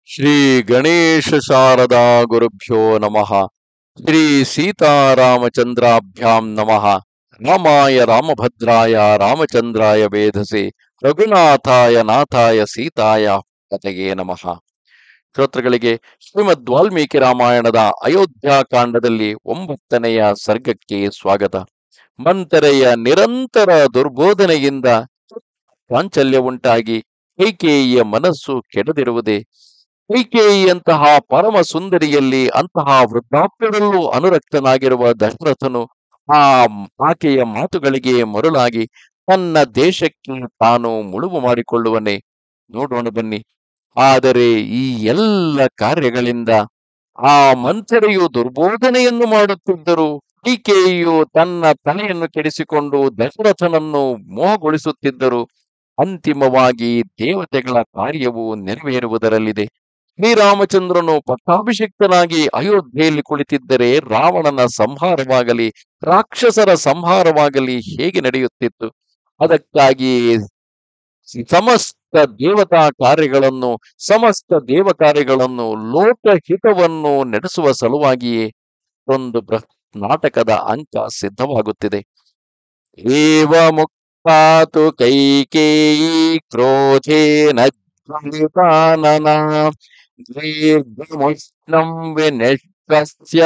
ಶ್ರೀ ಗಣೇಶ ಶಾರದಾ ಗುರುಭ್ಯೋ ನಮಃ ಶ್ರೀ ಸೀತಾರಾಮಚಂದ್ರಾಭ್ಯಾಂ ನಮಃ ರಾಮಾಯ ರಾಮಭದ್ರಾಯ ರಾಮಚಂದ್ರಾಯ ವೇಧಸೆ ರಘುನಾಥಾಯ ನಾಥಾಯ ಸೀತಾಯ ಕತೆಗೆ ನಮಃ ಶ್ರೋತೃಗಳಿಗೆ ಶ್ರೀಮದ್ ವಾಲ್ಮೀಕಿ ರಾಮಾಯಣದ ಅಯೋಧ್ಯ ಕಾಂಡದಲ್ಲಿ ಒಂಬತ್ತನೆಯ ಸರ್ಗಕ್ಕೆ ಸ್ವಾಗತ ಮಂತರೆಯ ನಿರಂತರ ದುರ್ಬೋಧನೆಯಿಂದ ಚಾಂಚಲ್ಯ ಉಂಟಾಗಿ ಕೈಕೇಯಿಯ ಮನಸ್ಸು ಕೆಡದಿರುವುದೇ ಕೈಕೇಯಿಯಂತಹ ಪರಮ ಸುಂದರಿಯಲ್ಲಿ ಅಂತಹ ವೃದ್ಧಾಪ್ಯದಲ್ಲೂ ಅನುರಕ್ತನಾಗಿರುವ ದಶರಥನು ಆ ಆಕೆಯ ಮಾತುಗಳಿಗೆ ಮರುಳಾಗಿ ತನ್ನ ದೇಶಕ್ಕೆ ತಾನು ಮುಳುಗು ಮಾಡಿಕೊಳ್ಳುವನೇ ನೋಡೋಣ ಬನ್ನಿ ಆದರೆ ಈ ಎಲ್ಲ ಕಾರ್ಯಗಳಿಂದ ಆ ಮಂಥರೆಯು ದುರ್ಬೋಧನೆಯನ್ನು ಮಾಡುತ್ತಿದ್ದರು ಕೈಕೇಯಿಯು ತನ್ನ ತಲೆಯನ್ನು ಕೆಡಿಸಿಕೊಂಡು ದಶರಥನನ್ನು ಮೋಹಗೊಳಿಸುತ್ತಿದ್ದರು ಅಂತಿಮವಾಗಿ ದೇವತೆಗಳ ಕಾರ್ಯವು ನೆರವೇರುವುದರಲ್ಲಿದೆ ಶ್ರೀರಾಮಚಂದ್ರನು ಪಟ್ಟಾಭಿಷಿಕ್ತನಾಗಿ ಅಯೋಧ್ಯೆಯಲ್ಲಿ ಕುಳಿತಿದ್ದರೆ ರಾವಣನ ಸಂಹಾರವಾಗಲಿ ರಾಕ್ಷಸರ ಸಂಹಾರವಾಗಲಿ ಹೇಗೆ ನಡೆಯುತ್ತಿತ್ತು ಅದಕ್ಕಾಗಿ ಸಮಸ್ತ ದೇವತಾ ಕಾರ್ಯಗಳನ್ನು ಸಮಸ್ತ ದೇವ ಕಾರ್ಯಗಳನ್ನು ಲೋಕಹಿತವನ್ನು ನಡೆಸುವ ಸಲುವಾಗಿಯೇ ಒಂದು ಬೃಹತ್ ನಾಟಕದ ಅಂಕ ಸಿದ್ಧವಾಗುತ್ತಿದೆ ಏವ ಮುಕ್ತಾತು ಕೈಕೇಯಿ ಕ್ರೋಧೇನ ಜ್ವಲಿತಾನನ ದೀರ್ಘಮುಷ್ಣಂ ವಿನಿಷ್ಟ್ರಸ್ಯ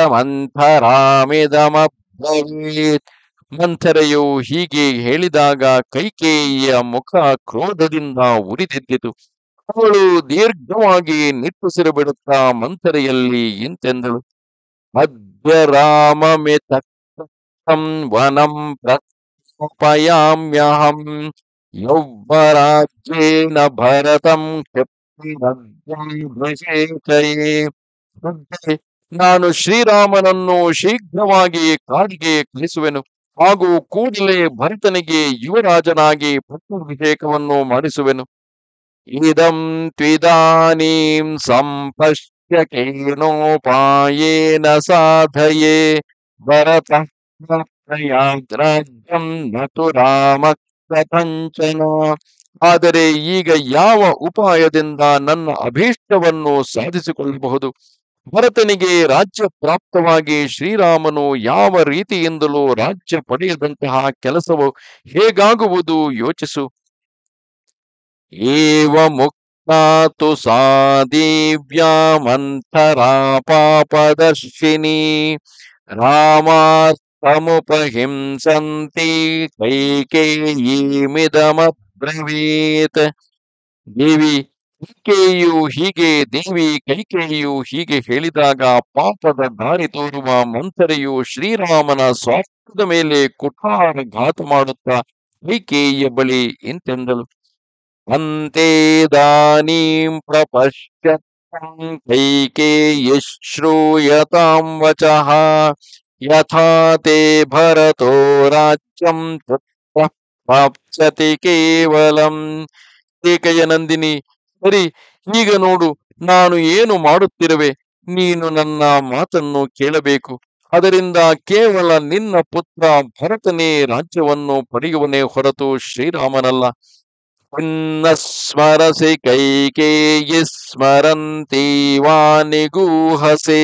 ಮಂಥರಾಮಿದಮಬ್ರವೀತ್ ಮಂಥರೆಯು ಹೀಗೆ ಹೇಳಿದಾಗ ಕೈಕೇಯಿಯ ಮುಖ ಕ್ರೋಧದಿಂದ ಉರಿದಿದ್ದಿತು ಅವಳು ದೀರ್ಘವಾಗಿ ನಿಟ್ಟುಸಿರು ಬಿಡುತ್ತಾ ಮಂಥರೆಯಲ್ಲಿ ಇಂತೆಂದಳು ಅದ್ಯ ರಾಮಮಿತಂ ವನಂ ಪ್ರಪಯಾಮ್ಯಹಂ ಯೌವರಾಜ್ಯೇನ ಭರತಂ ಕ್ಷಿಪ್ರೇ ನಾನು ಶ್ರೀರಾಮನನ್ನು ಶೀಘ್ರವಾಗಿ ಕಾಡಿಗೆ ಕಳಿಸುವೆನು ಹಾಗೂ ಕೂಡಲೇ ಭರತನಿಗೆ ಯುವರಾಜನಾಗಿ ಪಟ್ಟಾಭಿಷೇಕವನ್ನು ಮಾಡಿಸುವೆನು ಇದಂ ತ್ವಿದಾನೀಂ ಸಂಪಶ್ಯ ಕೇನೋಪಾಯೇನ ಸಾಧಯೇ ಭರತ ರಾಜ್ಯಂ ನತು ರಾಮ ಕಥಂಚನ ಆದರೆ ಈಗ ಯಾವ ಉಪಾಯದಿಂದ ನನ್ನ ಅಭೀಷ್ಟವನ್ನು ಸಾಧಿಸಿಕೊಳ್ಳಬಹುದು ಭರತನಿಗೆ ರಾಜ್ಯ ಪ್ರಾಪ್ತವಾಗಿ ಶ್ರೀರಾಮನು ಯಾವ ರೀತಿಯಿಂದಲೂ ರಾಜ್ಯ ಪಡೆಯದಂತಹ ಕೆಲಸವು ಹೇಗಾಗುವುದು ಯೋಚಿಸು ಏವ ಮುಕ್ತಾತು ಸಾದಿವ್ಯಾ ಮಂಥರಾ ಪಾಪದರ್ಶಿನಿ ರಾಮಾರ್ಥಮುಪಹಿಂಸಂತಿ ಕೈಕೇಯೀಮಿದಮಬ್ರವೀತ್ ದೇವಿ ಕೈಕೇಯಿಯು ಹೀಗೆ ದೇವಿ ಕೈಕೇಯಿಯು ಹೀಗೆ ಹೇಳಿದಾಗ ಪಾಪದ ದಾರಿ ತೋರುವ ಮಂಥರೆಯು ಶ್ರೀರಾಮನ ಸ್ವಾರ್ಥದ ಮೇಲೆ ಕುಠಾರ ಘಾತ ಮಾಡುತ್ತಾ ಕೈಕೇಯಿಯ ಬಳಿ ಇಂತೆಂದಳು ಅಂತೆದಾನೀಂ ಪ್ರಪಶ್ಯತಾಂ ಕೈಕೇಯಿ ಶ್ರೂಯತಾಂ ವಚಃ ಯಥಾ ತೇ ಭರತೋ ರಾಜ್ಯಂ ಪ್ರಾಪ್ಸ್ಯತಿ ಕೇವಲಂ ಏಕೆಯ ನಂದಿನಿ ಸರಿ ಈಗ ನೋಡು ನಾನು ಏನು ಮಾಡುತ್ತಿರುವೆ ನೀನು ನನ್ನ ಮಾತನ್ನು ಕೇಳಬೇಕು ಅದರಿಂದ ಕೇವಲ ನಿನ್ನ ಪುತ್ರ ಭರತನೇ ರಾಜ್ಯವನ್ನು ಪಡೆಯುವನೇ ಹೊರತು ಶ್ರೀರಾಮನಲ್ಲ ಚಿನ್ನ ಸ್ಮರಸಿ ಕೈಕೇಯಿ ಸ್ಮರಂತೀವಾ ನಿಗೂಹಸೆ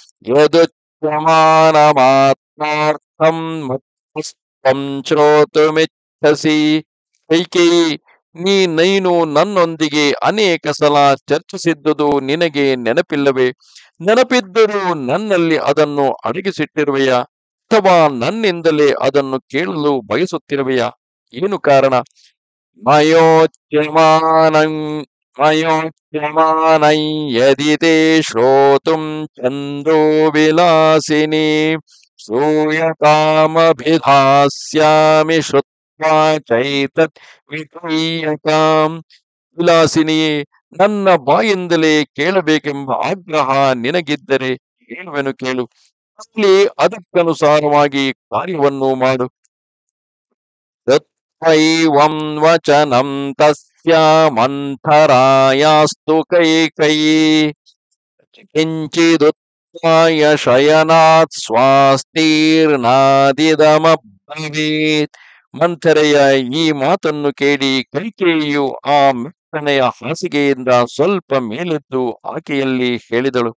ಯದುಚ್ಯಮಾನಮಾತ್ಮಾರ್ಥಂ ಮತ್ತಂ ಶ್ರೋತುಮಿಚ್ಛಸಿ ಕೈಕೇಯಿ ನೀ ನೈನು ನನ್ನೊಂದಿಗೆ ಅನೇಕ ಸಲ ಚರ್ಚಿಸಿದ್ದುದು ನಿನಗೆ ನೆನಪಿಲ್ಲವೇ ನೆನಪಿದ್ದರೂ ನನ್ನಲ್ಲಿ ಅದನ್ನು ಅಡಗಿಸಿಟ್ಟಿರುವೆಯಾ ಅಥವಾ ನನ್ನಿಂದಲೇ ಅದನ್ನು ಕೇಳಲು ಬಯಸುತ್ತಿರುವೆಯಾ ಏನು ಕಾರಣ ಮಯೋಚ್ಯಮಾನಂ ಮಯೋಚ್ಯಮಾನಂ ಯದಿ ತೇ ಶ್ರೋತುಂ ಚಂದ್ರೋ ವಿಲಾಸಿನಿ ಶ್ರೂಯತಾಮಭಿಧಾಸ್ಯಾಮಿ ಶ್ರುತ್ವಾ ಚೈತತ್ ವಿಧೀಯತಾಂ ವಿಲಾಸಿನಿಯೇ ನನ್ನ ಬಾಯಿಂದಲೇ ಕೇಳಬೇಕೆಂಬ ಆಗ್ರಹ ನಿನಗಿದ್ದರೆ ಹೇಳುವೆನು ಕೇಳು ಅಲ್ಲಿ ಅದಕ್ಕನುಸಾರವಾಗಿ ಕಾರ್ಯವನ್ನು ಮಾಡು ತತ್ವೈವಂ ವಚನಂ ತಸ್ಯ ಮಂಥರಾಯಾಸ್ತು ಕೈಕಯಿ ಕಿಂಚಿದುತ್ಥಾಯ ಶಯನಾತ್ ಸ್ವಾಸ್ತೀರ್ನಾದಿದಮಬ್ರವೀತ್ ಮಂಥರೆಯ ಈ ಮಾತನ್ನು ಕೇಳಿ ಕೈಕೇಯಿಯು ಆ ದಕ್ಷಿಣೆಯ ಹಾಸಿಗೆಯಿಂದ ಸ್ವಲ್ಪ ಮೇಲೆದ್ದು ಆಕೆಯಲ್ಲಿ ಹೇಳಿದಳು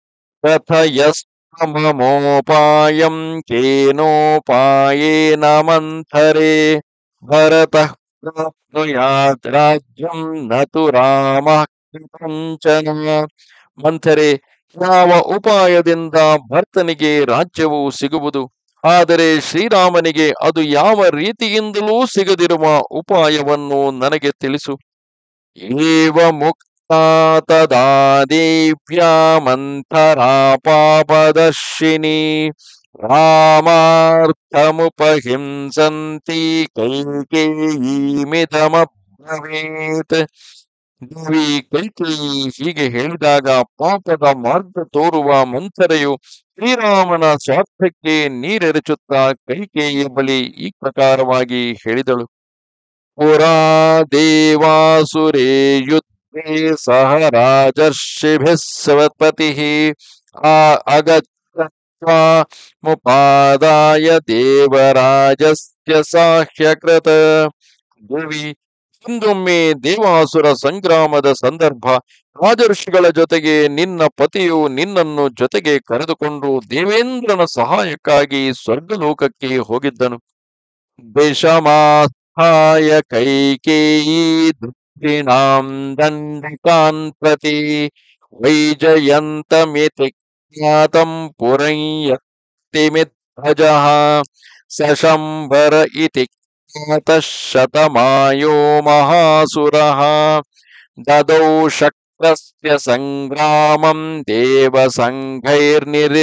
ಕಥಯಸ್ತಮಮೋಪಾಯಂ ಕೇನೋಪಾಯೇನ ಮಂಥರೆ ಭರತಃ ಪ್ರಾಪ್ನುಯಾತ್ ರಾಜ್ಯಂ ನತು ರಾಮ ಕೃತಂಚನ ಮಂಥರೆ ಯಾವ ಉಪಾಯದಿಂದ ಭರ್ತನಿಗೆ ರಾಜ್ಯವು ಸಿಗುವುದು ಆದರೆ ಶ್ರೀರಾಮನಿಗೆ ಅದು ಯಾವ ರೀತಿಯಿಂದಲೂ ಸಿಗದಿರುವ ಉಪಾಯವನ್ನು ನನಗೆ ತಿಳಿಸು ಏವ ಮುಕ್ತಾ ತದಾ ದೇವ್ಯಾ ಮಂಥರಾ ಪಾಪದರ್ಶಿನಿ ರಾಮಾರ್ಥಮುಪಹಿಂಸಂತಿ ಕೈಕೇಯೀಮಿದಮಬ್ರವೀತ್ ದೇವಿ ಕೈಕೇಯಿ ಹೀಗೆ ಹೇಳಿದಾಗ ಪಾಪದ ಮಾರ್ಗ ತೋರುವ ಮಂಥರೆಯು ಶ್ರೀರಾಮನ ಸ್ವಾರ್ಥಕ್ಕೆ ನೀರೆರಚುತ್ತಾ ಕೈಕೇಯಿಯ ಬಳಿ ಈ ಪ್ರಕಾರವಾಗಿ ಹೇಳಿದಳು ಪುರಾ ದೇವಾಸುರೇ ಯುದ್ಧೇ ಸಹ ರಾಜರ್ಷಿಭಿಃ ಸವಪತಿಃ ಆ ಅಗತ್ವಾ ಮುಪಾದಾಯ ದೇವರಾಜಸ್ಯ ಸಾಹ್ಯಕೃತ ದೇವಿ ಹಿಂದೊಮ್ಮೆ ದೇವಾಸುರ ಸಂಗ್ರಾಮದ ಸಂದರ್ಭ ರಾಜಋಷಿಗಳ ಜೊತೆಗೆ ನಿನ್ನ ಪತಿಯು ನಿನ್ನನ್ನು ಜೊತೆಗೆ ಕರೆದುಕೊಂಡು ದೇವೇಂದ್ರನ ಸಹಾಯಕ್ಕಾಗಿ ಸ್ವರ್ಗಲೋಕಕ್ಕೆ ಹೋಗಿದ್ದನು ದೇಶಮಾಸ್ಥಾಯ ಕೈಕೇಯೀ ದಕ್ಷಿಣಾಂ ದಂಡಿಕಾನ್ ಪ್ರತಿ ವೈಜಯಂತಮಿತಿ ಖ್ಯಾತಂ ಪುರಯ್ಯತಿಮಿಧ್ವಜಃ ಸಶಂಬರ ಇತಿ ಖ್ಯಾತಃ ಶತಮಾಯೋ ಮಹಾಸುರಃ ದದೌ ಶಕ್ರಸ್ಯ ಸಂಗ್ರಾಮಂ ದೇವಸಂಘೈರ್ನಿರ್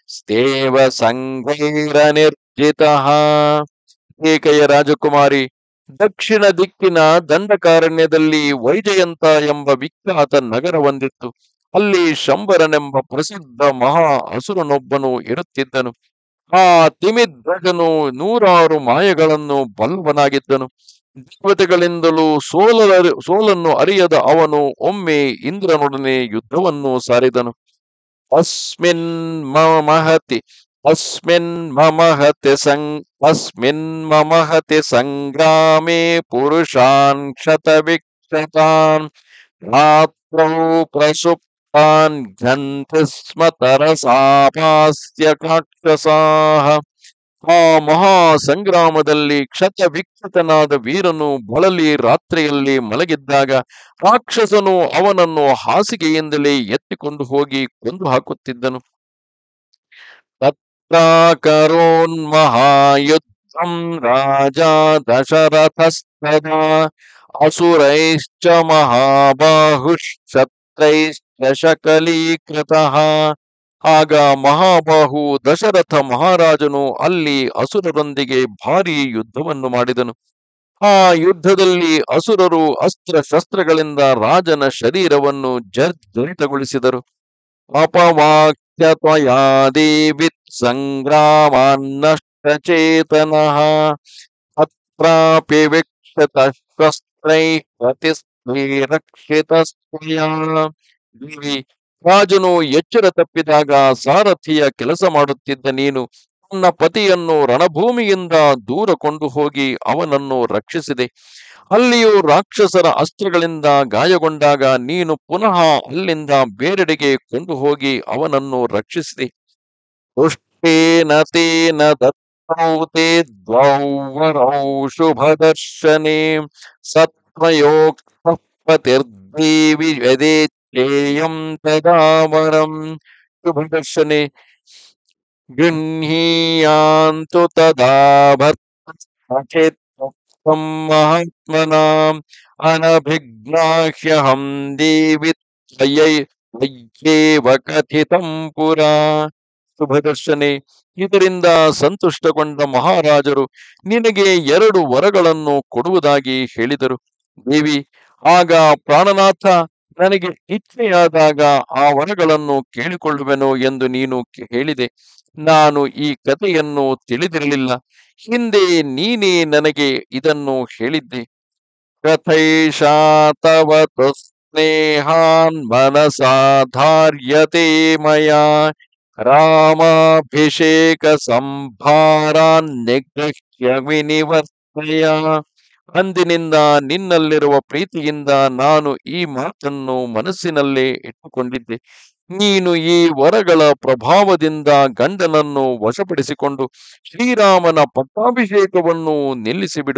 ದೇವಸಂಘೈರನಿರ್ಜಿತಃ ಏಕೆಯ ರಾಜಕುಮಾರಿ ದಕ್ಷಿಣ ದಿಕ್ಕಿನ ದಂಡಕಾರಣ್ಯದಲ್ಲಿ ವೈಜಯಂತ ಎಂಬ ವಿಖ್ಯಾತ ನಗರವೊಂದಿತ್ತು ಅಲ್ಲಿ ಶಂಬರನೆಂಬ ಪ್ರಸಿದ್ಧ ಮಹಾ ಅಸುರನೊಬ್ಬನು ಇರುತ್ತಿದ್ದನು ಆ ತಿಮಿಧ್ವಜನು ನೂರಾರು ಮಾಯಗಳನ್ನು ಬಲ್ಲವನಾಗಿದ್ದನು ದೇವತೆಗಳಿಂದಲೂ ಸೋಲ ಸೋಲನ್ನು ಅರಿಯದ ಅವನು ಒಮ್ಮೆ ಇಂದ್ರನೊಡನೆ ಯುದ್ಧವನ್ನು ಸಾರಿದನು ಅಸ್ಮಿನ್ ಮಹತಿ ಅಸ್ಮಿನ್ ಮಮಹತಿ ಸಂ ಅಸ್ಮಿನ್ ಮಮಹತಿ ಸಂಗ್ರಾಮೇ ಪುರುಷಾನ್ ಕ್ಷತವಿಕ್ಷತಾನ್ ರಾತ್ರೌ ಪ್ರಸುಪ್ತಾನ್ ಘಂತಿ ಸ್ಮ ತರಸಾಪಾಸ್ಯ ಕಾಕ್ಷಸಾಹ ಆ ಮಹಾ ಸಂಗ್ರಾಮದಲ್ಲಿ ಕ್ಷತ ವಿಕ್ಷತನಾದ ವೀರನು ಬಳಲಿ ರಾತ್ರಿಯಲ್ಲಿ ಮಲಗಿದ್ದಾಗ ರಾಕ್ಷಸನು ಅವನನ್ನು ಹಾಸಿಗೆಯಿಂದಲೇ ಎತ್ತಿಕೊಂಡು ಹೋಗಿ ಕೊಂದು ಹಾಕುತ್ತಿದ್ದನು ತತ್ರಾಕರೋನ್ಮಹಾಯುದ್ಧಂ ರಾಜ ದಶರಥಸ್ತದಾ ಅಸುರೈಶ್ಚ ಮಹಾಬಾಹುಶ್ಚತ್ರೈಶ್ಚ ಶಕಲೀಕೃತಃ ಆಗ ಮಹಾಬಾಹು ದಶರಥ ಮಹಾರಾಜನು ಅಲ್ಲಿ ಅಸುರರೊಂದಿಗೆ ಭಾರಿ ಯುದ್ಧವನ್ನು ಮಾಡಿದನು ಆ ಯುದ್ಧದಲ್ಲಿ ಅಸುರರು ಅಸ್ತ್ರ ಶಸ್ತ್ರಗಳಿಂದ ರಾಜನ ಶರೀರವನ್ನು ಜರ್ಜರಿತಗೊಳಿಸಿದರು ಅಪವಾಕ್ಯ ತ್ವಯಾ ದೇವಿ ಸಂಗ್ರಾಮಾನ್ನಷ್ಟಚೇತನಃ ಅತ್ರಾಪಿ ವಿಕ್ಷತ ಶಸ್ತ್ರೈ ಪ್ರತಿಸ್ಮೇ ರಕ್ಷಿತಸ್ತ್ವಯಾ ದೇವಿ ರಾಜನು ಎಚ್ಚರ ತಪ್ಪಿದಾಗ ಸಾರಥಿಯ ಕೆಲಸ ಮಾಡುತ್ತಿದ್ದ ನೀನು ತನ್ನ ಪತಿಯನ್ನು ರಣಭೂಮಿಯಿಂದ ದೂರ ಕೊಂಡು ಹೋಗಿ ಅವನನ್ನು ರಕ್ಷಿಸಿದೆ ಅಲ್ಲಿಯೂ ರಾಕ್ಷಸರ ಅಸ್ತ್ರಗಳಿಂದ ಗಾಯಗೊಂಡಾಗ ನೀನು ಪುನಃ ಅಲ್ಲಿಂದ ಬೇರೆಡೆಗೆ ಕೊಂಡು ಹೋಗಿ ಅವನನ್ನು ರಕ್ಷಿಸಿದೆ ದುಷ್ಟೇನ ತೇನ ದತ್ತೌತೆ ದ್ವೌವರೌ ಶುಭದರ್ಶನೆ ಸತ್ವಯೋಕ್ತ ಪತಿರ್ದೇವಿ ಯದೇಚ್ಛೇಯಂ ತದಾವರಂ ಶುಭದರ್ಶನೆ ಗೃಹೀಯಾಂತು ತದಾ ಭರ್ತ ಮಹಾತ್ಮನಾಂ ಅನಭಿಘ್ನಾಹ್ಯಹಂ ದೇವಿ ತ್ವಯೈ ತ್ವಯ್ಯೇವ ಕಥಿತಂ ಪುರಾ ಶುಭದರ್ಶನೆ ಇದರಿಂದ ಸಂತುಷ್ಟಗೊಂಡ ಮಹಾರಾಜರು ನಿನಗೆ ಎರಡು ವರಗಳನ್ನು ಕೊಡುವುದಾಗಿ ಹೇಳಿದರು ದೇವಿ ಆಗ ಪ್ರಾಣನಾಥ ನನಗೆ ಇಚ್ಛೆಯಾದಾಗ ಆ ವರಗಳನ್ನು ಕೇಳಿಕೊಳ್ಳುವೆನು ಎಂದು ನೀನು ಕೆ- ಹೇಳಿದೆ ನಾನು ಈ ಕಥೆಯನ್ನು ತಿಳಿದಿರಲಿಲ್ಲ ಹಿಂದೆ ನೀನೇ ನನಗೆ ಇದನ್ನು ಹೇಳಿದ್ದೆ ಕಥೈಷಾ ತವ ತು ಸ್ನೇಹಾನ್ ಮನಸಾ ಧಾರ್ಯತೆ ಮಯಾ ರಾಮಾಭಿಷೇಕ ಸಂಭಾರಾನ್ ನಿಗೃಹ್ಯ ವಿನಿವರ್ತಯ ಅಂದಿನಿಂದ ನಿನ್ನಲ್ಲಿರುವ ಪ್ರೀತಿಯಿಂದ ನಾನು ಈ ಮಾತನ್ನು ಮನಸ್ಸಿನಲ್ಲೇ ಇಟ್ಟುಕೊಂಡಿದ್ದೆ ನೀನು ಈ ವರಗಳ ಪ್ರಭಾವದಿಂದ ಗಂಡನನ್ನು ವಶಪಡಿಸಿಕೊಂಡು ಶ್ರೀರಾಮನ ಪಟ್ಟಾಭಿಷೇಕವನ್ನು ನಿಲ್ಲಿಸಿಬಿಡು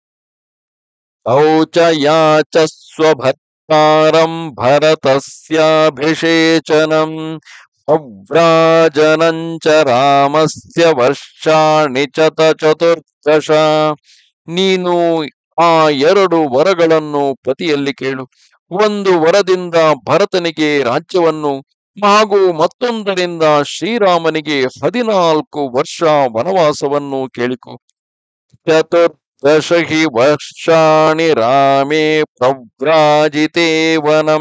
ಔಚ ಯಾಚ ಸ್ವಭರ್ತಾರಂ ಭರತಸ್ಯಾಭಿಷೇಚನಂ ಅವ್ರಾಜನಂಚ ರಾಮಸ್ಯ ವರ್ಷಾಣಿ ಚತ ಚತುರ್ದಶ ನೀನು ಆ ಎರಡು ವರಗಳನ್ನು ಪತಿಯಲ್ಲಿ ಕೇಳು ಒಂದು ವರದಿಂದ ಭರತನಿಗೆ ರಾಜ್ಯವನ್ನು ಹಾಗೂ ಮತ್ತೊಂದರಿಂದ ಶ್ರೀರಾಮನಿಗೆ ಹದಿನಾಲ್ಕು ವರ್ಷ ವನವಾಸವನ್ನು ಕೇಳಿಕೊ ಚತುರ್ದಶ ಹಿ ವರ್ಷಾಣಿ ರಾಮೇ ಪ್ರವ್ರಾಜಿತೆ ವನಂ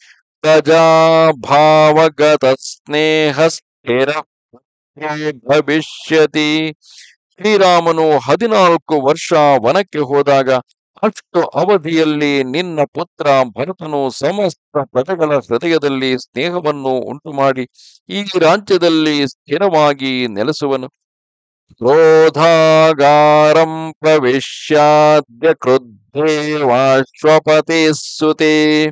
ಪ್ರಜಾಭಾವಗತ ಸ್ನೇಹ ಸ್ಥಿರ ಭವಿಷ್ಯತಿ ಶ್ರೀರಾಮನು ಹದಿನಾಲ್ಕು ವರ್ಷ ವನಕ್ಕೆ ಹೋದಾಗ ಅಷ್ಟು ಅವಧಿಯಲ್ಲಿ ನಿನ್ನ ಪುತ್ರ ಭರತನು ಸಮಸ್ತ ಪ್ರಜೆಗಳ ಹೃದಯದಲ್ಲಿ ಸ್ನೇಹವನ್ನು ಉಂಟು ಮಾಡಿ ಈ ರಾಜ್ಯದಲ್ಲಿ ಸ್ಥಿರವಾಗಿ ನೆಲೆಸುವನು ಕ್ರೋಧಾಗಾರಂ ಪ್ರವಿಶ್ಯಾದ್ಯ ಕ್ರುದ್ಧೇವಾಶ್ವಪತೆ ಸುತೆ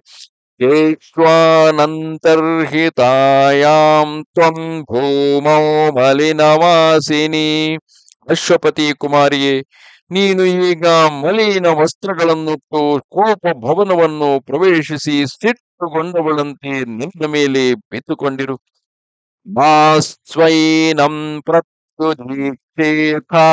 ಕೇಶ್ವಾನಂತರ್ಹಿತಾಯಾಂ ತ್ವಂ ಭೂಮೌ ಮಲಿನವಾಸಿನಿ ಅಶ್ವಪತಿ ಕುಮಾರಿಯೇ ನೀನು ಈಗ ಮಲಿನ ವಸ್ತ್ರಗಳನ್ನುಟ್ಟು ಕೋಪ ಭವನವನ್ನು ಪ್ರವೇಶಿಸಿ ಸಿಟ್ಟುಗೊಂಡವಳಂತೆ ನಿನ್ನ ಮೇಲೆ ಬಿತ್ತುಕೊಂಡಿರು ಮಾಸ್ವೈನಂ ಪ್ರತ್ಯುದೀಕ್ಷೇಥಾ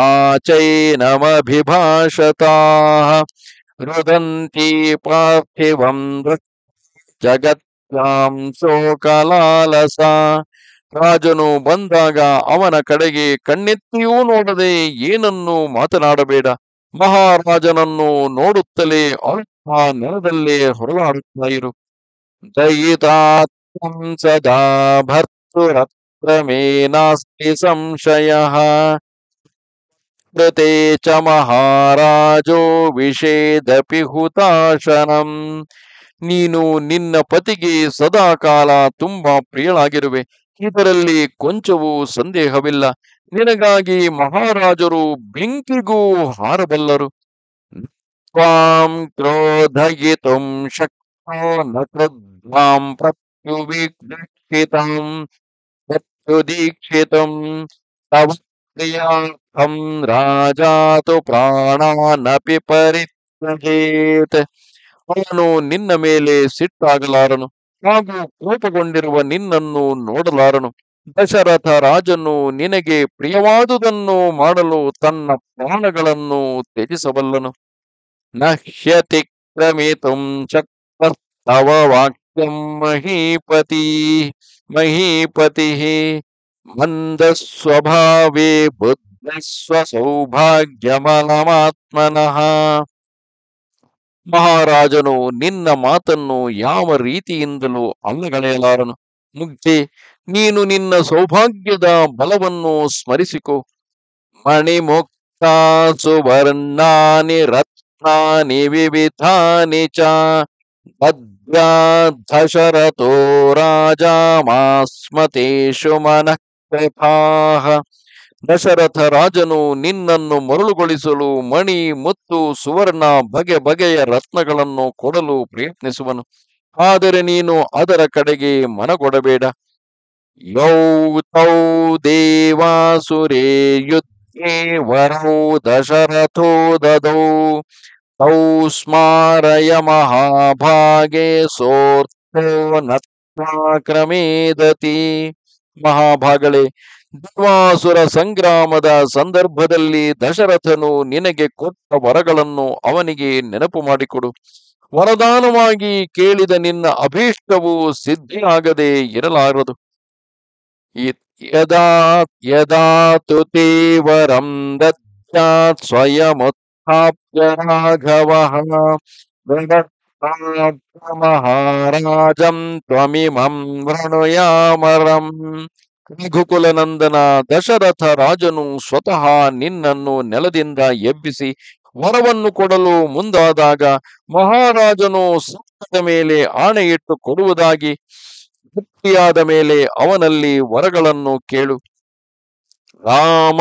ಮಾಚೈನಮಭಿಭಾಷತಾ ರುದಂತಿ ಪಾರ್ಥಿವಂ ಜಗತ್ಯಾಂ ಶೋಕಲಾಲಸ ರಾಜನು ಬಂದಾಗ ಅವನ ಕಡೆಗೆ ಕಣ್ಣೆತ್ತಿಯೂ ನೋಡದೆ ಏನನ್ನು ಮಾತನಾಡಬೇಡ ಮಹಾರಾಜನನ್ನು ನೋಡುತ್ತಲೇ ಅಲ್ಪ ನೆಲದಲ್ಲೇ ಹೊರಲಾಡುತ್ತಾ ಇರು ದಯಿತಾತ್ಮಂ ಸದಾ ಭರ್ತುರತ್ರ ಮೇ ನಾಸ್ತಿ ಸಂಶಯ ಕೃತೆ ಚ ಮಹಾರಾಜೋ ವಿಷೇದಪಿ ಹುತಾಶನಂ ನೀನು ನಿನ್ನ ಪತಿಗೆ ಸದಾಕಾಲ ತುಂಬಾ ಪ್ರಿಯಳಾಗಿರುವೆ ಇದರಲ್ಲಿ ಕೊಂಚವೂ ಸಂದೇಹವಿಲ್ಲ ನಿನಗಾಗಿ ಮಹಾರಾಜರು ಬೆಂಕಿಗೂ ಹಾರಬಲ್ಲರು ತ್ವಾಂ ಕ್ರೋಧಯಿತುಂ ಶಕ್ತೋ ನ ಕ್ರುದ್ಧಾಂ ಪ್ರತ್ಯುವೀಕ್ಷಿತಂ ಪ್ರತ್ಯುದೀಕ್ಷಿತಂ ತವ ಪ್ರಿಯಾರ್ಥಂ ರಾಜಾತು ಪ್ರಾಣಾನಪಿ ಪರಿತ್ಯಜೇತ್ ಅವನು ನಿನ್ನ ಮೇಲೆ ಸಿಟ್ಟಾಗಲಾರನು ಹಾಗೂ ಕೋಪಗೊಂಡಿರುವ ನಿನ್ನನ್ನು ನೋಡಲಾರನು ದಶರಥ ರಾಜನು ನಿನಗೆ ಪ್ರಿಯವಾದುದನ್ನು ಮಾಡಲು ತನ್ನ ಪ್ರಾಣಗಳನ್ನು ತ್ಯಜಿಸಬಲ್ಲನು ನಹ್ಯತಿಕ್ರಮಿತುಂ ಚಕ್ರಸ್ತವ ವಾಕ್ಯಂ ಮಹೀಪತಿ ಮಹೀಪತಿ ಮಂದ ಸ್ವಭಾವೇ ಬುದ್ಧ ಸೌಭಾಗ್ಯಮಲಮಾತ್ಮನಃ ಮಹಾರಾಜನು ನಿನ್ನ ಮಾತನ್ನು ಯಾವ ರೀತಿಯಿಂದಲೂ ಅಲ್ಲಗಳೆಯಲಾರನು ಮುಗ್ಧೆ ನೀನು ನಿನ್ನ ಸೌಭಾಗ್ಯದ ಬಲವನ್ನು ಸ್ಮರಿಸಿಕೊ ಮಣಿಮುಕ್ತ ಸುವರ್ಣಾನಿ ರತ್ನಾನಿ ವಿವಿಧಾನಿ ಚ ದಶರಥೋ ರಾಜ ಮಾಸ್ಮತೇಷು ಮನಃ ಕೃತಾಃ ದಶರಥ ರಾಜನು ನಿನ್ನನ್ನು ಮರಳುಗೊಳಿಸಲು ಮಣಿ ಮುತ್ತು ಸುವರ್ಣ ಬಗೆ ಬಗೆಯ ರತ್ನಗಳನ್ನು ಕೊಡಲು ಪ್ರಯತ್ನಿಸುವನು ಆದರೆ ನೀನು ಅದರ ಕಡೆಗೆ ಮನಗೊಡಬೇಡ ಯೌ ತೌ ದೇವಾಸುರೇ ಯುದ್ಧೇ ವರೌ ದಶರಥೋ ದದೌ ತೌ ಸ್ಮಾರಯ ಮಹಾಭಾಗೆ ಸೋರ್ಥೋ ನತ್ವಾ ಕ್ರಮೇದತಿ ಮಹಾಭಾಗಳೇ ದಿವಾಸುರ ಸಂಗ್ರಾಮದ ಸಂದರ್ಭದಲ್ಲಿ ದಶರಥನು ನಿನಗೆ ಕೊಟ್ಟ ವರಗಳನ್ನು ಅವನಿಗೆ ನೆನಪು ಮಾಡಿಕೊಡು ವರದಾನವಾಗಿ ಕೇಳಿದ ನಿನ್ನ ಅಭೀಷ್ಟವು ಸಿದ್ಧಿಯಾಗದೆ ಇರಲಾರದು ಇ- ಯದಾ ಯದಾ ತು ತೇ ವರಂ ದದ್ಯಾತ್ ಸ್ವಯಮುತ್ಥಾಪ್ಯ ರಾಘವಃ ಪ್ರದತ್ತಾತ್ ಮಹಾರಾಜಂ ತ್ವಮಿಮಂ ವೃಣುಯಾಮರಂ ರಘುಕುಲನಂದನ ದಶರಥ ರಾಜನು ಸ್ವತಃ ನಿನ್ನನ್ನು ನೆಲದಿಂದ ಎಬ್ಬಿಸಿ ವರವನ್ನು ಕೊಡಲು ಮುಂದಾದಾಗ ಮಹಾರಾಜನು ಸತ್ಯದ ಮೇಲೆ ಆಣೆಯಿಟ್ಟು ಕೊಡುವುದಾಗಿ ತೃಪ್ತಿಯಾದ ಮೇಲೆ ಅವನಲ್ಲಿ ವರಗಳನ್ನು ಕೇಳು ರಾಮ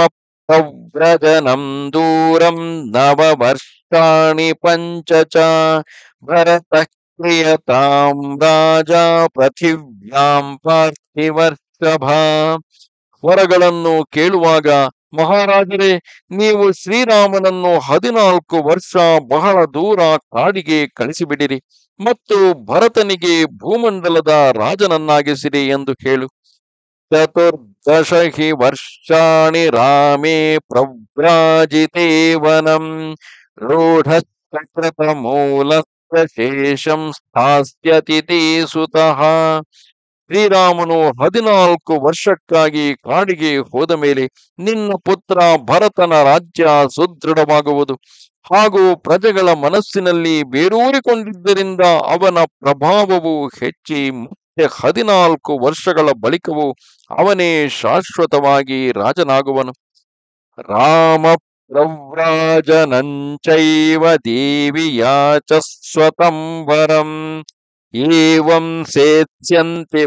ಪ್ರವ್ರಜನಂ ದೂರಂ ನವವರ್ಷಾಣಿ ಪಂಚ ಚ ಭರತಃ ಕ್ರಿಯತಾಂ ರಾಜ ಪೃಥಿವ್ಯಾಂ ಪಾರ್ಥಿವರ್ಷಭ ವರಗಳನ್ನು ಕೇಳುವಾಗ ಮಹಾರಾಜರೇ ನೀವು ಶ್ರೀರಾಮನನ್ನು ಹದಿನಾಲ್ಕು ವರ್ಷ ಬಹಳ ದೂರ ಕಾಡಿಗೆ ಕಳಿಸಿಬಿಡಿರಿ ಮತ್ತು ಭರತನಿಗೆ ಭೂಮಂಡಲದ ರಾಜನನ್ನಾಗಿಸಿರಿ ಎಂದು ಹೇಳು ಚತುರ್ದಶ ಹಿ ವರ್ಷಾಣಿ ರಾಮೇ ಪ್ರವ್ರಾಜಿತೆ ವನಂ ರೂಢಕೃತ ಮೂಲಸ್ಯ ಶೇಷಂ ಸ್ಥಾಸ್ಯತಿ ತೇ ಸುತಃ ಶ್ರೀರಾಮನು ಹದಿನಾಲ್ಕು ವರ್ಷಕ್ಕಾಗಿ ಕಾಡಿಗೆ ಹೋದ ಮೇಲೆ ನಿನ್ನ ಪುತ್ರ ಭರತನ ರಾಜ್ಯ ಸುದೃಢವಾಗುವುದು ಹಾಗೂ ಪ್ರಜೆಗಳ ಮನಸ್ಸಿನಲ್ಲಿ ಬೇರೂರಿಕೊಂಡಿದ್ದರಿಂದ ಅವನ ಪ್ರಭಾವವು ಹೆಚ್ಚಿ ಮತ್ತೆ ಹದಿನಾಲ್ಕು ವರ್ಷಗಳ ಬಳಿಕವೂ ಅವನೇ ಶಾಶ್ವತವಾಗಿ ರಾಜನಾಗುವನು ರಾಮ ಪ್ರವ್ರಾಜನಂಚೈವ ದೇವಿಯಾ ಚ ಸ್ವತಂ ವರಂ ಏವಂ ಸೇತ್ಸ್ಯಂತೆ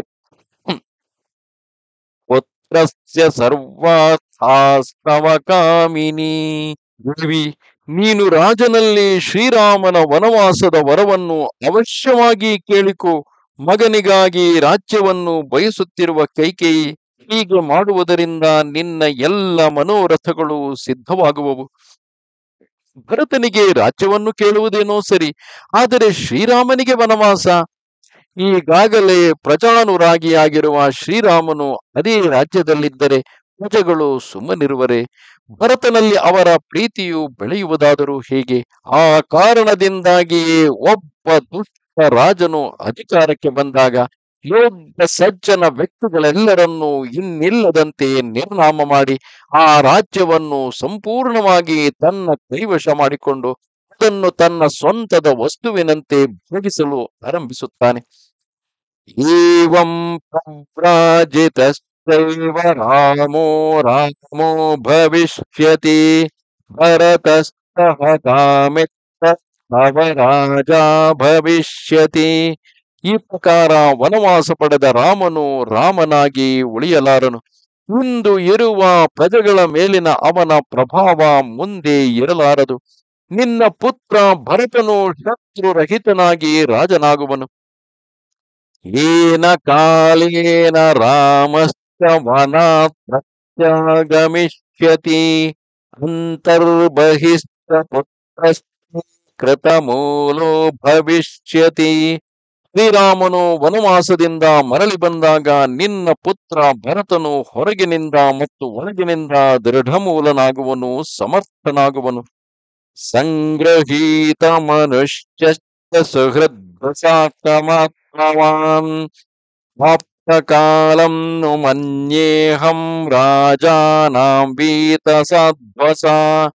ಪುತ್ರಸ್ಯ ಸರ್ವಾರ್ಥಾಸ್ತವ ಕಾಮಿನಿ ದೇವಿ ನೀನು ರಾಜನಲ್ಲಿ ಶ್ರೀರಾಮನ ವನವಾಸದ ವರವನ್ನು ಅವಶ್ಯವಾಗಿ ಕೇಳಿಕೊ ಮಗನಿಗಾಗಿ ರಾಜ್ಯವನ್ನು ಬಯಸುತ್ತಿರುವ ಕೈಕೇಯಿ ಹೀಗೆ ಮಾಡುವುದರಿಂದ ನಿನ್ನ ಎಲ್ಲ ಮನೋರಥಗಳು ಸಿದ್ಧವಾಗುವವು ಭರತನಿಗೆ ರಾಜ್ಯವನ್ನು ಕೇಳುವುದೇನೋ ಸರಿ ಆದರೆ ಶ್ರೀರಾಮನಿಗೆ ವನವಾಸ ಈಗಾಗಲೇ ಪ್ರಜಾನುರಾಗಿಯಾಗಿರುವ ಶ್ರೀರಾಮನು ಅದೇ ರಾಜ್ಯದಲ್ಲಿದ್ದರೆ ಪ್ರಜೆಗಳು ಸುಮ್ಮನಿರುವರೆ ಭರತನಲ್ಲಿ ಅವರ ಪ್ರೀತಿಯು ಬೆಳೆಯುವುದಾದರೂ ಹೇಗೆ ಆ ಕಾರಣದಿಂದಾಗಿಯೇ ಒಬ್ಬ ದುಷ್ಟ ರಾಜನು ಅಧಿಕಾರಕ್ಕೆ ಬಂದಾಗ ಯೋಗ್ಯ ಸಜ್ಜನ ವ್ಯಕ್ತಿಗಳೆಲ್ಲರನ್ನೂ ಇನ್ನಿಲ್ಲದಂತೆ ನಿರ್ನಾಮ ಮಾಡಿ ಆ ರಾಜ್ಯವನ್ನು ಸಂಪೂರ್ಣವಾಗಿ ತನ್ನ ಕೈವಶ ಮಾಡಿಕೊಂಡು ಅದನ್ನು ತನ್ನ ಸ್ವಂತದ ವಸ್ತುವಿನಂತೆ ಭೋಗಿಸಲು ಆರಂಭಿಸುತ್ತಾನೆ ಏವಂ ಪ್ರವ್ರಾಜಿತಶ್ಚೈವ ರಾಮೋ ರಾಮೋ ಭವಿಷ್ಯತಿ ಭರತಸ್ತಃ ಕಾಮಿತ್ತ ರಾಜ ಭವಿಷ್ಯತಿ ಈ ಪ್ರಕಾರ ವನವಾಸ ಪಡೆದ ರಾಮನು ರಾಮನಾಗಿ ಉಳಿಯಲಾರನು ಇಂದು ಇರುವ ಪ್ರಜೆಗಳ ಮೇಲಿನ ಅವನ ಪ್ರಭಾವ ಮುಂದೆ ಇರಲಾರದು ನಿನ್ನ ಪುತ್ರ ಭರತನು ಶತ್ರುರಹಿತನಾಗಿ ರಾಜನಾಗುವನು ಏನ ಕಾಲೇನ ರಾಮಶ್ಚ ವನಾತ್ ಪ್ರತ್ಯಾಗಮಿಷ್ಯತಿ ಅಂತರ್ಬಹಿಶ್ಚ ಪುತ್ರಶ್ಚ ಕೃತಮೂಲೋ ಭವಿಷ್ಯತಿ ಶ್ರೀರಾಮನು ವನವಾಸದಿಂದ ಮರಳಿ ಬಂದಾಗ ನಿನ್ನ ಪುತ್ರ ಭರತನು ಹೊರಗಿನಿಂದ ಮತ್ತು ಒಳಗಿನಿಂದ ದೃಢಮೂಲನಾಗುವನು ಸಮರ್ಥನಾಗುವನು ಸಂಗ್ರಹೀತ ಮನುಷ್ಯ ಸುಹೃದ್ವಸಾಕಮಾತ್ಮವಾನ್ ಕಾಲಂ ನು ಮನ್ಯೇಹಂ ರಾಜಾನಾಂ ವೀತಸಾಧ್ವಸ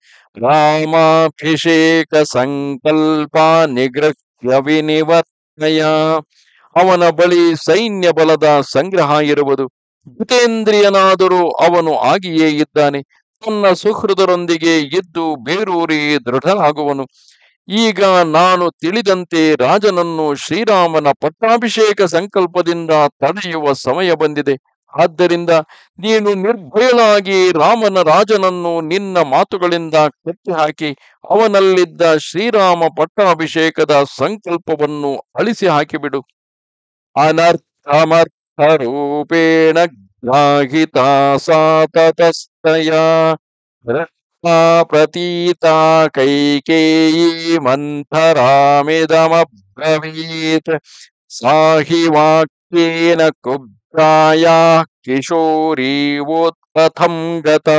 ರಾಮಾಭಿಷೇಕ ಸಂಕಲ್ಪ ನಿಗೃಹ್ಯ ವಿನಿವರ್ತಯ ಅವನ ಬಳಿ ಸೈನ್ಯ ಬಲದ ಸಂಗ್ರಹ ಇರುವುದು ಜಿತೇಂದ್ರಿಯನಾದರೂ ಅವನು ಆಗಿಯೇ ಇದ್ದಾನೆ ತನ್ನ ಸುಹೃದರೊಂದಿಗೆ ಇದ್ದು ಬೇರೂರಿ ದೃಢನಾಗುವನು ಈಗ ನಾನು ತಿಳಿದಂತೆ ರಾಜನನ್ನು ಶ್ರೀರಾಮನ ಪಟ್ಟಾಭಿಷೇಕ ಸಂಕಲ್ಪದಿಂದ ತಡೆಯುವ ಸಮಯ ಬಂದಿದೆ ಆದ್ದರಿಂದ ನೀನು ನಿರ್ಭಯಳಾಗಿ ರಾಮನ ರಾಜನನ್ನು ನಿನ್ನ ಮಾತುಗಳಿಂದ ಕಟ್ಟಿ ಹಾಕಿ ಅವನಲ್ಲಿದ್ದ ಶ್ರೀರಾಮ ಪಟ್ಟಾಭಿಷೇಕದ ಸಂಕಲ್ಪವನ್ನು ಅಳಿಸಿ ಹಾಕಿಬಿಡು ಅನರ್ಥಮರ್ಥ ರೂಪೇಣ ಗ್ರಾಹಿತ ಸಾತತಸ್ತಯ ಪ್ರತೀತ ಕೈಕೇಯೀ ಮಂಥರಾಮಿದಮಬ್ರವೀತ್ ಸಾಹಿ ವಾಕ್ಯೇನ ಕುಬ್ರಾಯ ಕಿಶೋರೀವೋತ್ಪಥಂ ಗತ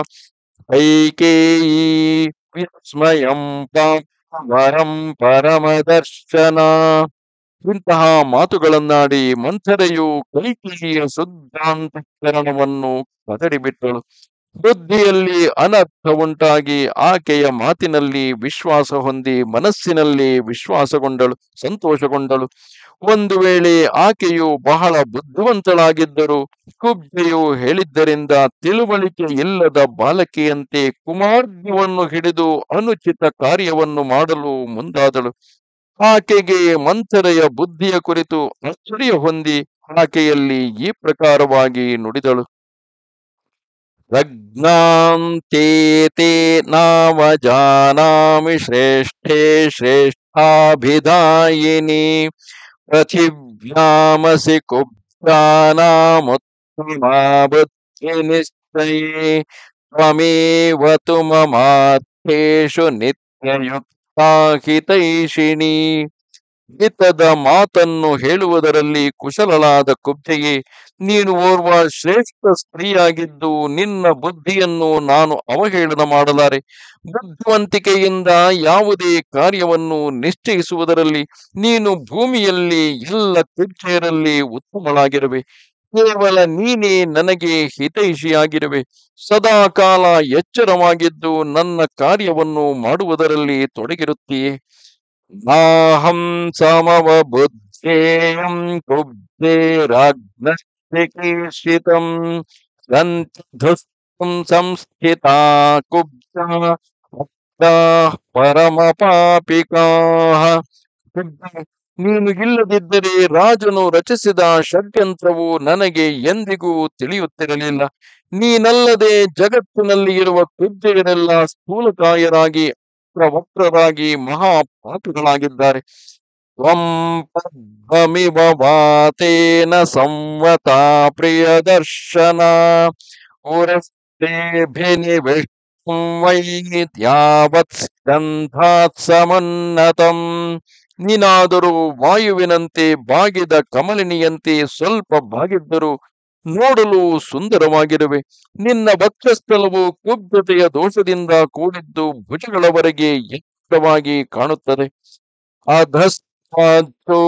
ಕೈಕೇಯೀ ವಿಸ್ಮಯಂ ವರಂ ಪರಮದರ್ಶನ ಇಂತಹ ಮಾತುಗಳನ್ನಾಡಿ ಮಂಥರೆಯು ಕೈಕೇಯಿಯ ಶುದ್ಧಾಂತಕರಣವನ್ನು ಕದಡಿಬಿಟ್ಟಳು ಬುದ್ಧಿಯಲ್ಲಿ ಅನರ್ಥ ಉಂಟಾಗಿ ಆಕೆಯ ಮಾತಿನಲ್ಲಿ ವಿಶ್ವಾಸ ಹೊಂದಿ ಮನಸ್ಸಿನಲ್ಲಿ ವಿಶ್ವಾಸಗೊಂಡಳು ಸಂತೋಷಗೊಂಡಳು ಒಂದು ವೇಳೆ ಆಕೆಯು ಬಹಳ ಬುದ್ಧಿವಂತಳಾಗಿದ್ದರೂ ಕುಬ್ಜೆಯು ಹೇಳಿದ್ದರಿಂದ ತಿಳುವಳಿಕೆ ಇಲ್ಲದ ಬಾಲಕಿಯಂತೆ ಕುಮಾರ್ಗವನ್ನು ಹಿಡಿದು ಅನುಚಿತ ಕಾರ್ಯವನ್ನು ಮಾಡಲು ಮುಂದಾದಳು ಆಕೆಗೆ ಮಂಥರೆಯ ಬುದ್ಧಿಯ ಕುರಿತು ಆಶ್ಚರ್ಯ ಹೊಂದಿ ಆಕೆಯಲ್ಲಿ ಈ ಪ್ರಕಾರವಾಗಿ ನುಡಿದಳು ಪ್ರಜ್ಞಾಂತೆ ತೇ ನಾವಜಾನಾಮಿ ಶ್ರೇಷ್ಠೇ ಶ್ರೇಷ್ಠಾಭಿಧಾಯಿನಿ ಪೃಥಿವ್ಯಾಮಸಿ ಕುಬ್ಜಾನಾಮುತ್ತಮಾ ಬುದ್ಧಿ ನಿಶ್ಚಯೇ ತ್ವಮೇವ ತು ಮಮಾರ್ಥೇಷು ನಿತ್ಯಯುಕ್ತಾ ಹಿತೈಷಿಣಿ ಹಿತದ ಮಾತನ್ನು ಹೇಳುವುದರಲ್ಲಿ ಕುಶಲಳಾದ ಕುಬ್ಜೆಯೇ ನೀನು ಓರ್ವ ಶ್ರೇಷ್ಠ ಸ್ತ್ರೀಯಾಗಿದ್ದು ನಿನ್ನ ಬುದ್ಧಿಯನ್ನು ನಾನು ಅವಹೇಳನ ಮಾಡಲಾರೆ ಬುದ್ಧಿವಂತಿಕೆಯಿಂದ ಯಾವುದೇ ಕಾರ್ಯವನ್ನು ನಿಶ್ಚಯಿಸುವುದರಲ್ಲಿ ನೀನು ಭೂಮಿಯಲ್ಲಿ ಎಲ್ಲ ಕುಬ್ಜೆಯರಲ್ಲಿ ಉತ್ತಮಳಾಗಿರುವೆ ಕೇವಲ ನೀನೇ ನನಗೆ ಹಿತೈಷಿಯಾಗಿರುವೆ ಸದಾ ಕಾಲ ಎಚ್ಚರವಾಗಿದ್ದು ನನ್ನ ಕಾರ್ಯವನ್ನು ಮಾಡುವುದರಲ್ಲಿ ತೊಡಗಿರುತ್ತೀಯೇ ನಾಹಂ ಸಮವ ಬುದ್ಧೇಯಂ ಕುಬ್ಧೇರಾಗ್ನಶ್ಚಿಕೀರ್ಷಿತಂ ಸಂತುಷ್ಟಂ ಸಂಸ್ಥಿತಾ ಕುಬ್ಜಾ ಭಕ್ತಾಃ ಪರಮಪಾಪಿಕಾಃ ಕುಬ್ಜೆ, ನೀನು ಇಲ್ಲದಿದ್ದರೆ ರಾಜನು ರಚಿಸಿದ ಷಡ್ಯಂತ್ರವು ನನಗೆ ಎಂದಿಗೂ ತಿಳಿಯುತ್ತಿರಲಿಲ್ಲ ನೀನಲ್ಲದೆ ಜಗತ್ತಿನಲ್ಲಿ ಇರುವ ಕುಬ್ಜೆಯರೆಲ್ಲ ಸ್ಥೂಲಕಾಯರಾಗಿ ವಕ್ರರಾಗಿ ಮಹಾಪಾಪಿಗಳಾಗಿದ್ದಾರೆ ತ್ವಂ ಪದ್ಮಮಿವ ವಾತೇನ ಸಂವತಾ ಪ್ರಿಯದರ್ಶನ ಉರಸ್ತೇಭಿನಿವಿಷ್ಟಂ ವೈ ಯಾವತ್ ಸ್ಕಂಧಾತ್ ಸಮುನ್ನತಂ ನೀನಾದರೂ ವಾಯುವಿನಂತೆ ಬಾಗಿದ ಕಮಲಿನಿಯಂತೆ ಸ್ವಲ್ಪ ಬಾಗಿದ್ದರೂ ನೋಡಲು ಸುಂದರವಾಗಿರುವೆ ನಿನ್ನ ವಕ್ಷಸ್ಥಲವು ಕುಬ್ಜತೆಯ ದೋಷದಿಂದ ಕೂಡಿದ್ದು ಭುಜಗಳವರೆಗೆ ಎತ್ತರವಾಗಿ ಕಾಣುತ್ತದೆ ಅಧಸ್ತಾಚೋ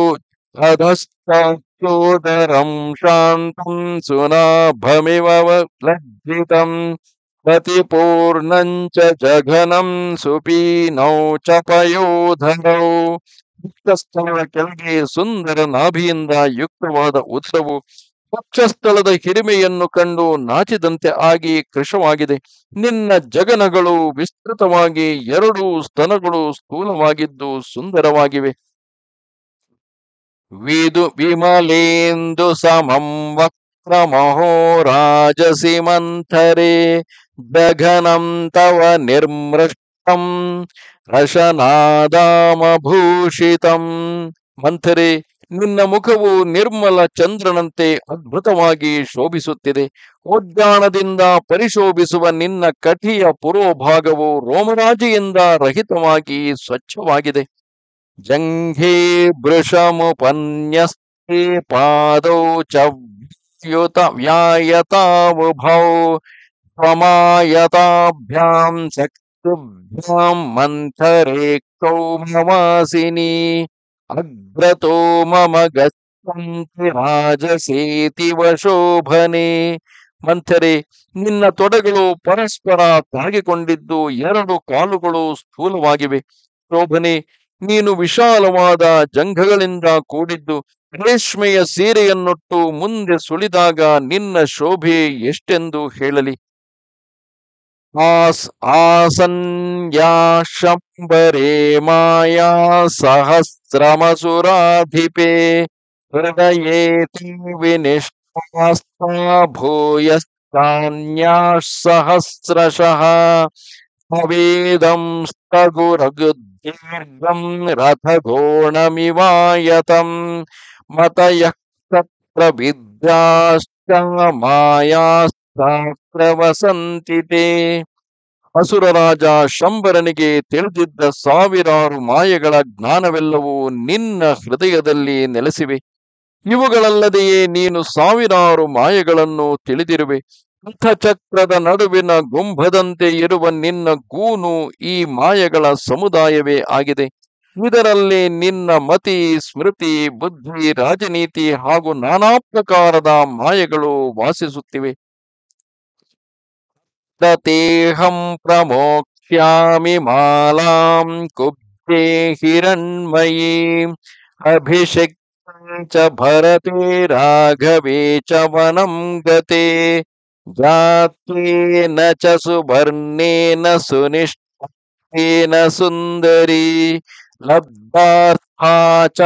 ಅಧಸ್ತಾಚೋದರಂ ಶಾಂತಂ ಸುನಾಭಮಿವ ಲಜ್ಜಿತಂ ಪತಿಪೂರ್ಣಂಚ ಜಘನಂ ಸುಪೀನೌ ಚ ಪಯೋಧರೌ ವಕ್ಷಸ್ಥಳದ ಕೆಳಗೆ ಸುಂದರ ನಾಭಿಯಿಂದ ಯುಕ್ತವಾದ ಉದರವು ವಕ್ಷಸ್ಥಳದ ಹಿರಿಮೆಯನ್ನು ಕಂಡು ನಾಚಿದಂತೆ ಆಗಿ ಕೃಶವಾಗಿದೆ ನಿನ್ನ ಜಗನಗಳು ವಿಸ್ತೃತವಾಗಿ ಎರಡು ಸ್ತನಗಳು ಸ್ಥೂಲವಾಗಿದ್ದು ಸುಂದರವಾಗಿವೆ ವಿದು ವಿಮಲೇಂದು ಸಮಂ ವಕ್ರಮಹೋ ರಾಜಸಿ ಮಂಥರೆ ಜಘನಂ ತವ ನಿರ್ಮೃಷ್ಟಂ ರಶನಾದಾಮಭೂಷಿತಂ ಮಂಥರೆ ನಿನ್ನ ಮುಖವು ನಿರ್ಮಲ ಚಂದ್ರನಂತೆ ಅದ್ಭುತವಾಗಿ ಶೋಭಿಸುತ್ತಿದೆ ಉದ್ಯಾನದಿಂದ ಪರಿಶೋಭಿಸುವ ನಿನ್ನ ಕಠಿಯ ಪುರೋಭಾಗವು ರೋಮರಾಜಿಯಿಂದ ರಹಿತವಾಗಿ ಸ್ವಚ್ಛವಾಗಿದೆ ಜಂಘೇ ವೃಷಮುಪನ್ಯಸ್ತೆ ಪಾದೌ ಚ ವ್ಯುತ ವ್ಯಾಯತಾವುಭೌ ತ್ವಮಾಯತಾಭ್ಯಾಂ ಚಕ್ಷುಭ್ಯಾಂ ಮಂಥರೆ ಕೌಮವಾಸಿನಿ ಅಗ್ರತೋ ಮಮ ಗಚ್ಚಂತಿ ರಾಜಸೇತಿ ವಶೋಭನೆ ಮಂಥರೆ ನಿನ್ನ ತೊಡೆಗಳು ಪರಸ್ಪರ ತಾಗಿಕೊಂಡಿದ್ದು ಎರಡು ಕಾಲುಗಳು ಸ್ಥೂಲವಾಗಿವೆ ಶೋಭನೆ ನೀನು ವಿಶಾಲವಾದ ಜಂಘಗಳಿಂದ ಕೂಡಿದ್ದು ರೇಷ್ಮೆಯ ಸೀರೆಯನ್ನುಟ್ಟು ಮುಂದೆ ಸುಳಿದಾಗ ನಿನ್ನ ಶೋಭೆ ಎಷ್ಟೆಂದು ಹೇಳಲಿ ಆಸ್ ಆಸನ್ಯಾ ಶಂಬರೇ ಮಾಯಾ ಸಹಸ್ರಮಸುರಾಧಿಪೇ ಹೃದಯೇತಿ ವಿನಿಷ್ಟಾಸ್ತಾ ಭೂಯಶ್ಚಾನ್ಯಾ ಸಹಸ್ರಶಃ ಭವೇದಂಸ್ತಗುರಗುದೀರ್ಘಂ ರಥಗೋಣಮಿವಾಯತಂ ಮತಯಃ ತತ್ರ ವಿದ್ಯಾಶ್ಚ ಮಾಯಾಸ್ತ್ರ ವಸಂತಿ ತೇ ಅಸುರರಾಜ ಶಂಬರನಿಗೆ ತಿಳಿದಿದ್ದ ಸಾವಿರಾರು ಮಾಯೆಗಳ ಜ್ಞಾನವೆಲ್ಲವೂ ನಿನ್ನ ಹೃದಯದಲ್ಲಿ ನೆಲೆಸಿವೆ ಇವುಗಳಲ್ಲದೆಯೇ ನೀನು ಸಾವಿರಾರು ಮಾಯೆಗಳನ್ನು ತಿಳಿದಿರುವೆ ರಥಚಕ್ರದ ನಡುವಿನ ಗುಂಭದಂತೆ ಇರುವ ನಿನ್ನ ಗೂನು ಈ ಮಾಯೆಗಳ ಸಮುದಾಯವೇ ಆಗಿದೆ ಇದರಲ್ಲಿ ನಿನ್ನ ಮತಿ ಸ್ಮೃತಿ ಬುದ್ಧಿ ರಾಜನೀತಿ ಹಾಗೂ ನಾನಾ ಪ್ರಕಾರದ ಮಾಯೆಗಳು ವಾಸಿಸುತ್ತಿವೆ ತೇಹಂ ಪ್ರಮೋಕ್ಷ್ಯಾಮಿ ಮಾಲಾಂ ಕುಬ್ಜೆ ಹಿರಣ್ಮಯೀ ಅಭಿಷೇಕ್ ಚ ಭರತೆ ರಾಘವೇ ಚ ವನಂ ಗತೆ ಜಾತ್ಯೇನ ಚ ಸುವರ್ಣೇನ ಸುನಿಷ್ಠೇನ ಸುಂದರಿ ಲಬ್ಧಾರ್ಥಾ ಚ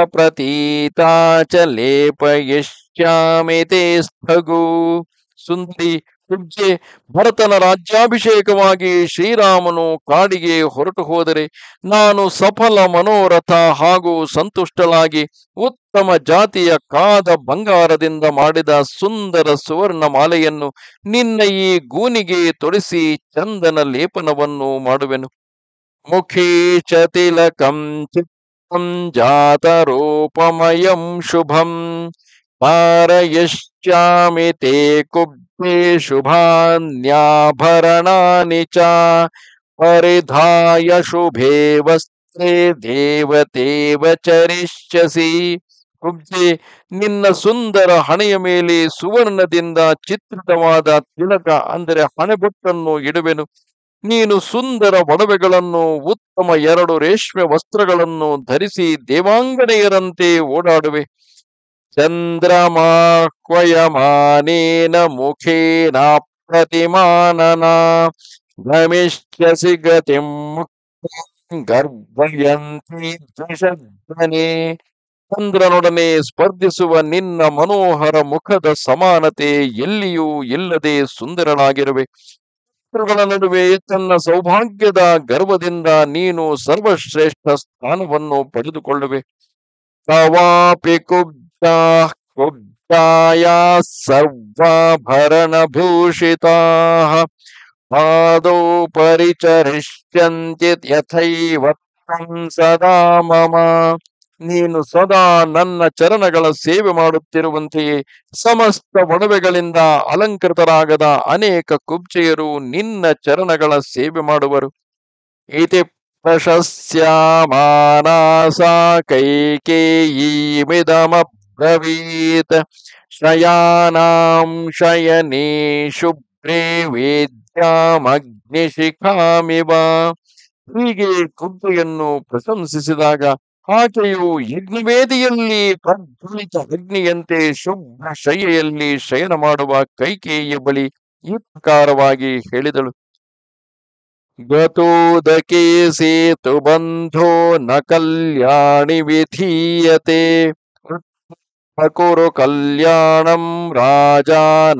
ಪ್ರತೀತಾ ಚ ಲೇಪಯಿಷ್ಯಾಮಿ ತೇ ಸ್ಥಗು ಸುಂದರಿ ಕುಬ್ಜೆ ಭರತನ ರಾಜ್ಯಾಭಿಷೇಕವಾಗಿ ಶ್ರೀರಾಮನು ಕಾಡಿಗೆ ಹೊರಟು ಹೋದರೆ ನಾನು ಸಫಲ ಮನೋರಥ ಹಾಗೂ ಸಂತುಷ್ಟಳಾಗಿ ಉತ್ತಮ ಜಾತಿಯ ಕಾದ ಬಂಗಾರದಿಂದ ಮಾಡಿದ ಸುಂದರ ಸುವರ್ಣ ಮಾಲೆಯನ್ನು ನಿನ್ನ ಈ ಗೂನಿಗೆ ತೊಡಿಸಿ ಚಂದನ ಲೇಪನವನ್ನು ಮಾಡುವೆನು ಮುಖೇ ಚ ತಿಲಕಂ ಚಿತ್ತಂ ಜಾತರೂಪಮಯಂ ಶುಭಂ ಪಾರಯಶ್ಚಾಮಿ ತೇ ಕುಬ್ಜೆ ಶುಭಾನ್ಯಾಭರಣಾನಿ ಚ ಪರಿಧಾಯ ಶುಭೇ ವಸ್ತ್ರೇ ದೇವತೇವ ಚರಿಷ್ಯಸಿ ಕುಬ್ಜೆ ನಿನ್ನ ಸುಂದರ ಹಣೆಯ ಮೇಲೆ ಸುವರ್ಣದಿಂದ ಚಿತ್ರಿತವಾದ ತಿಲಕ ಅಂದರೆ ಹಣೆಬೊಟ್ಟನ್ನು ಇಡುವೆನು ನೀನು ಸುಂದರ ಒಡವೆಗಳನ್ನು ಉತ್ತಮ ಎರಡು ರೇಷ್ಮೆ ವಸ್ತ್ರಗಳನ್ನು ಧರಿಸಿ ದೇವಾಂಗನೆಯರಂತೆ ಓಡಾಡುವೆ ಚಂದ್ರಮಾಹ್ವಯಮಾನೇನ ಮುಖೇನ ಪ್ರತಿಮಾನನ ಗಮಿಷ್ಯಸಿ ಗತಿಂ ಮುಕ್ತಿಂ ಗರ್ಭಯಂತಿ ದ್ವಿಷಧ್ವನಿ ಚಂದ್ರನೊಡನೆ ಸ್ಪರ್ಧಿಸುವ ನಿನ್ನ ಮನೋಹರ ಮುಖದ ಸಮಾನತೆ ಎಲ್ಲಿಯೂ ಇಲ್ಲದೆ ಸುಂದರನಾಗಿರುವೆ ಶತ್ರುಗಳ ನಡುವೆ ತನ್ನ ಸೌಭಾಗ್ಯದ ಗರ್ವದಿಂದ ನೀನು ಸರ್ವಶ್ರೇಷ್ಠ ಸ್ಥಾನವನ್ನು ಪಡೆದುಕೊಳ್ಳುವೆ ತವಾಪಿ ಕುಬ್ಜಾ ಕುಬ್ಜಾಯ ಸರ್ವಾಭರಣಭೂಷಿತಾ ಪಾದೌ ಪರಿಚರಿಷ್ಯಂತಿ ಯಥೈವ ತ್ವಂ ಸದಾ ಮಮ ನೀನು ಸದಾ ನನ್ನ ಚರಣಗಳ ಸೇವೆ ಮಾಡುತ್ತಿರುವಂತೆಯೇ ಸಮಸ್ತ ಒಡವೆಗಳಿಂದ ಅಲಂಕೃತರಾಗದ ಅನೇಕ ಕುಬ್ಜೆಯರು ನಿನ್ನ ಚರಣಗಳ ಸೇವೆ ಮಾಡುವರು ಇತಿ ಪ್ರಶಸ್ಯಮಾನಾಸ ಕೈಕೇಯೀಮಿದಮಬ್ರವೀತ್ ಶಯಾನಾಂ ಶಯನೇ ಶುಭ್ರೇ ವೇದ್ಯಾಮಗ್ನಿಶಿಖಾಮಿವ ಹೀಗೆ ಕುಬ್ಜೆಯನ್ನು ಪ್ರಶಂಸಿಸಿದಾಗ ಆಕೆಯು ಯಜ್ಞವೇದಿಯಲ್ಲಿ ಪ್ರಜ್ವಲಿತ ಅಗ್ನಿಯಂತೆ ಶುಭ್ರ ಶಯ್ಯೆಯಲ್ಲಿ ಶಯನ ಮಾಡುವ ಕೈಕೇಯಿಯ ಬಳಿ ಈ ಪ್ರಕಾರವಾಗಿ ಹೇಳಿದಳು ಗತೋದಕೆ ಸೇತು ಬಂಧೋ ನ ಕಲ್ಯಾಣಿ ವಿಧೀಯತೆ ಕುರು ಕಲ್ಯಾಣಂ ರಾಜಾನ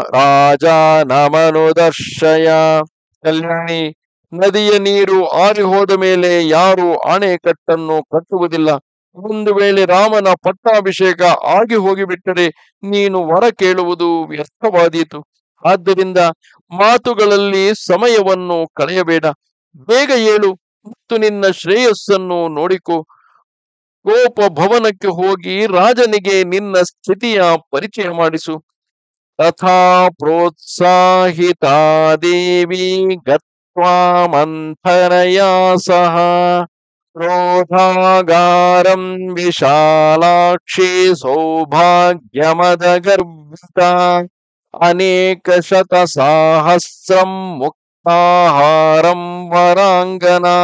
ರಾಜಾನಮನುದರ್ಶಯ ಕಲ್ಯಾಣಿ ನದಿಯ ನೀರು ಆರಿ ಹೋದ ಮೇಲೆ ಯಾರು ಅಣೆಕಟ್ಟನ್ನು ಕಟ್ಟುವುದಿಲ್ಲ ಒಂದು ವೇಳೆ ರಾಮನ ಪಟ್ಟಾಭಿಷೇಕ ಆಗಿ ಹೋಗಿಬಿಟ್ಟರೆ ನೀನು ವರ ಕೇಳುವುದು ವ್ಯರ್ಥವಾದೀತು ಆದ್ದರಿಂದ ಮಾತುಗಳಲ್ಲಿ ಸಮಯವನ್ನು ಕಳೆಯಬೇಡ ಬೇಗ ಏಳು ಮತ್ತು ನಿನ್ನ ಶ್ರೇಯಸ್ಸನ್ನು ನೋಡಿಕೋ ಕೋಪ ಭವನಕ್ಕೆ ಹೋಗಿ ರಾಜನಿಗೆ ನಿನ್ನ ಸ್ಥಿತಿಯ ಪರಿಚಯ ಮಾಡಿಸು ತಥಾ ಪ್ರೋತ್ಸಾಹಿತಾ ದೇವಿ ಗತ್ವಾ ಮಂಥನಯಾ ಸಹ ಕ್ರೋಧಾಗಾರಂ ವಿಶಾಲಾಕ್ಷಿ ಸೌಭಾಗ್ಯಮದ ಗರ್ಭಿತ ಅನೇಕ ಶತ ಸಾಹಸ್ರಂ ಮುಕ್ತಾಹಾರಂ ವರಾಂಗನಾ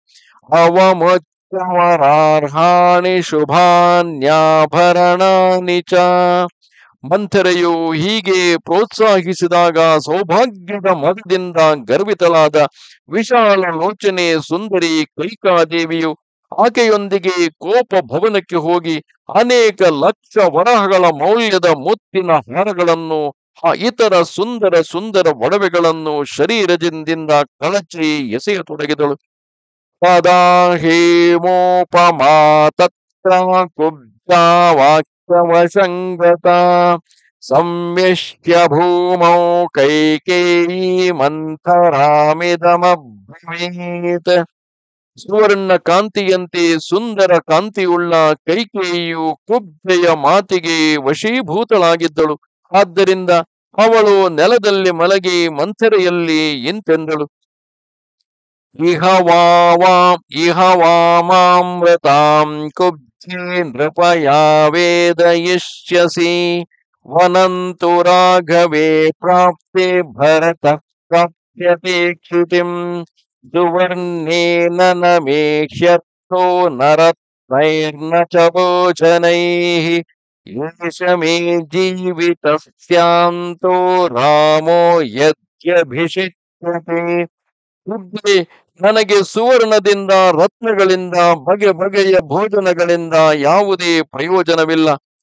ಅವಮುಚ್ಚವರಾರ್ಹಾಣಿ ಶುಭಾನ್ಯಾಭರಣಾನಿ ಚ ಮಂಥರೆಯು ಹೀಗೆ ಪ್ರೋತ್ಸಾಹಿಸಿದಾಗ ಸೌಭಾಗ್ಯದ ಮದದಿಂದ ಗರ್ವಿತಳಾದ ವಿಶಾಲ ಲೋಚನೆ ಸುಂದರಿ ಕೈಕಾದೇವಿಯು ಆಕೆಯೊಂದಿಗೆ ಕೋಪ ಭವನಕ್ಕೆ ಹೋಗಿ ಅನೇಕ ಲಕ್ಷ ವರಹಗಳ ಮೌಲ್ಯದ ಮುತ್ತಿನ ಹಾರಗಳನ್ನು ಆ ಇತರ ಸುಂದರ ಸುಂದರ ಒಡವೆಗಳನ್ನು ಶರೀರದಿಂದ ಕಳಚಿ ಎಸೆಯತೊಡಗಿದಳು ತದಾ ಹೇಮೋಪಮಾ ತತ್ರ ಕುಬ್ಜಾ ವಾಕ್ಯವಶಂಗತ ಸಂವ್ಯಶ್ಯ ಭೂಮೌ ಕೈಕೇಯೀ ಮಂಥರಾಮಿದಮಬ್ರವೀತ್ ಸುವರ್ಣ ಕಾಂತಿಯಂತೆ ಸುಂದರ ಕಾಂತಿಯುಳ್ಳ ಕೈಕೇಯಿಯು ಕುಬ್ಜೆಯ ಮಾತಿಗೆ ವಶೀಭೂತಳಾಗಿದ್ದಳು ಆದ್ದರಿಂದ ಅವಳು ನೆಲದಲ್ಲಿ ಮಲಗಿ ಮಂಥರೆಯಲ್ಲಿ ಇಂತೆಂದಳು ಇಹ ವಾವಾಂ ಇಹ ವಾಮಾಮೃತಾಂ ಕುಬ್ಜೆ ನೃಪಯಾ ವೇದಯಿಷ್ಯಸಿ ವನಂತು ರಾಘವೇ ಪ್ರಾಪ್ತೆ ಭರತ ಪ್ರಾಪ್ಯತೆ ಕ್ಷಿತಿಂ ಸುವರ್ಣೇನ ನ ಮೇಕ್ಷ್ಯರ್ಥೋ ನರತ್ನೈರ್ನ ಚ ಭೋಜನೈಃ ಏಷ ಮೇ ಜೀವಿತಸ್ಯಾಂತೋ ರಾಮೋ ಯದ್ಯಭಿಷಿಚ್ಯತೆ ಕುಬ್ಜೆ ನನಗೆ ಸುವರ್ಣದಿಂದ ರತ್ನಗಳಿಂದ ಬಗೆ ಬಗೆಯ ಭೋಜನಗಳಿಂದ ಯಾವುದೇ ಪ್ರಯೋಜನವಿಲ್ಲ